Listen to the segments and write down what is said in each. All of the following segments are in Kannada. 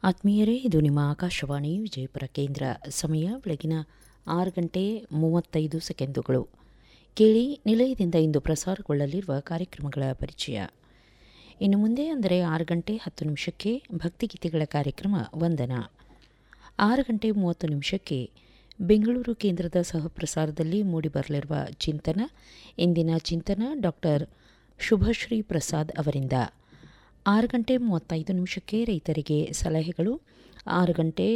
ಆತ್ಮೀಯರೇ ಇದು ನಿಮ್ಮ ಆಕಾಶವಾಣಿ ವಿಜಯಪುರ ಕೇಂದ್ರ ಸಮಯ ಬೆಳಗಿನ ಆರು ಗಂಟೆ ಮೂವತ್ತೈದು ಸೆಕೆಂಡುಗಳು ಕೇಳಿ ನಿಲಯದಿಂದ ಇಂದು ಪ್ರಸಾರಗೊಳ್ಳಲಿರುವ ಕಾರ್ಯಕ್ರಮಗಳ ಪರಿಚಯ ಇನ್ನು ಮುಂದೆ ಅಂದರೆ ಆರು ಗಂಟೆ ಹತ್ತು ನಿಮಿಷಕ್ಕೆ ಭಕ್ತಿಗೀತೆಗಳ ಕಾರ್ಯಕ್ರಮ ವಂದನ ಆರು ಗಂಟೆ ಮೂವತ್ತು ನಿಮಿಷಕ್ಕೆ ಬೆಂಗಳೂರು ಕೇಂದ್ರದ ಸಹಪ್ರಸಾರದಲ್ಲಿ ಮೂಡಿಬರಲಿರುವ ಚಿಂತನ ಇಂದಿನ ಚಿಂತನ ಡಾಕ್ಟರ್ ಶುಭಶ್ರೀ ಪ್ರಸಾದ್ ಅವರಿಂದ ಆರು ಗಂಟೆ ಮೂವತ್ತೈದು ನಿಮಿಷಕ್ಕೆ ರೈತರಿಗೆ ಸಲಹೆಗಳು ಆರು ಗಂಟೆ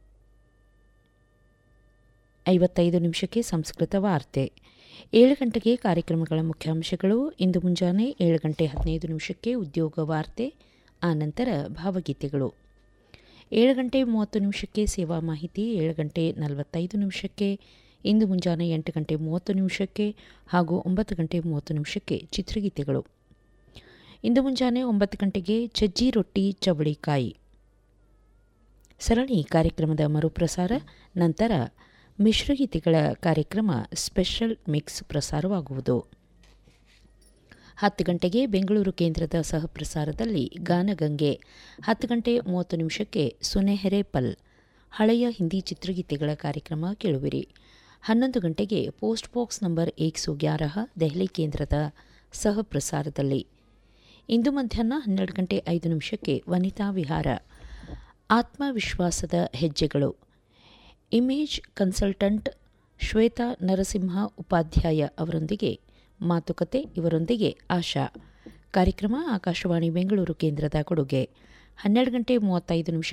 ಐವತ್ತೈದು ನಿಮಿಷಕ್ಕೆ ಸಂಸ್ಕೃತ ವಾರ್ತೆ ಏಳು ಗಂಟೆಗೆ ಕಾರ್ಯಕ್ರಮಗಳ ಮುಖ್ಯಾಂಶಗಳು ಇಂದು ಮುಂಜಾನೆ ಏಳು ಗಂಟೆ ಹದಿನೈದು ನಿಮಿಷಕ್ಕೆ ಉದ್ಯೋಗ ವಾರ್ತೆ ಆನಂತರ ಭಾವಗೀತೆಗಳು ಏಳು ಗಂಟೆ ಮೂವತ್ತು ನಿಮಿಷಕ್ಕೆ ಸೇವಾ ಮಾಹಿತಿ ಏಳು ಗಂಟೆ ನಲವತ್ತೈದು ನಿಮಿಷಕ್ಕೆ ಇಂದು ಮುಂಜಾನೆ ಎಂಟು ಗಂಟೆ ಮೂವತ್ತು ನಿಮಿಷಕ್ಕೆ ಹಾಗೂ ಒಂಬತ್ತು ಗಂಟೆ ಮೂವತ್ತು ನಿಮಿಷಕ್ಕೆ ಚಿತ್ರಗೀತೆಗಳು ಇಂದು ಮುಂಜಾನೆ ಒಂಬತ್ತು ಗಂಟೆಗೆ ಚಜ್ಜಿ ರೊಟ್ಟಿ ಚವಳಿಕಾಯಿ ಸರಣಿ ಕಾರ್ಯಕ್ರಮದ ಮರುಪ್ರಸಾರ ನಂತರ ಮಿಶ್ರಗೀತೆಗಳ ಕಾರ್ಯಕ್ರಮ ಸ್ಪೆಷಲ್ ಮಿಕ್ಸ್ ಪ್ರಸಾರವಾಗುವುದು ಹತ್ತು ಗಂಟೆಗೆ ಬೆಂಗಳೂರು ಕೇಂದ್ರದ ಸಹಪ್ರಸಾರದಲ್ಲಿ ಗಾನಗಂಗೆ ಹತ್ತು ಗಂಟೆ ಮೂವತ್ತು ನಿಮಿಷಕ್ಕೆ ಸುನೆಹೆರೆ ಪಲ್ ಹಳೆಯ ಹಿಂದಿ ಚಿತ್ರಗೀತೆಗಳ ಕಾರ್ಯಕ್ರಮ ಕೇಳುವಿರಿ ಹನ್ನೊಂದು ಗಂಟೆಗೆ ಪೋಸ್ಟ್ ಬಾಕ್ಸ್ ನಂಬರ್ ಏಕ್ ಸೋ ಗ್ಯಾರಹ ದೆಹಲಿ ಕೇಂದ್ರದ ಸಹಪ್ರಸಾರದಲ್ಲಿ ಇಂದು ಮಧ್ಯಾಹ್ನ ಹನ್ನೆರಡು ಗಂಟೆ ಐದು ನಿಮಿಷಕ್ಕೆ ವನಿತಾ ವಿಹಾರ ಆತ್ಮವಿಶ್ವಾಸದ ಹೆಜ್ಜೆಗಳು ಇಮೇಜ್ ಕನ್ಸಲ್ಟೆಂಟ್ ಶ್ವೇತಾ ನರಸಿಂಹ ಉಪಾಧ್ಯಾಯ ಅವರೊಂದಿಗೆ ಮಾತುಕತೆ ಇವರೊಂದಿಗೆ ಆಶಾ ಕಾರ್ಯಕ್ರಮ ಆಕಾಶವಾಣಿ ಬೆಂಗಳೂರು ಕೇಂದ್ರದ ಕೊಡುಗೆ ಹನ್ನೆರಡು ಗಂಟೆ ಮೂವತ್ತೈದು ನಿಮಿಷ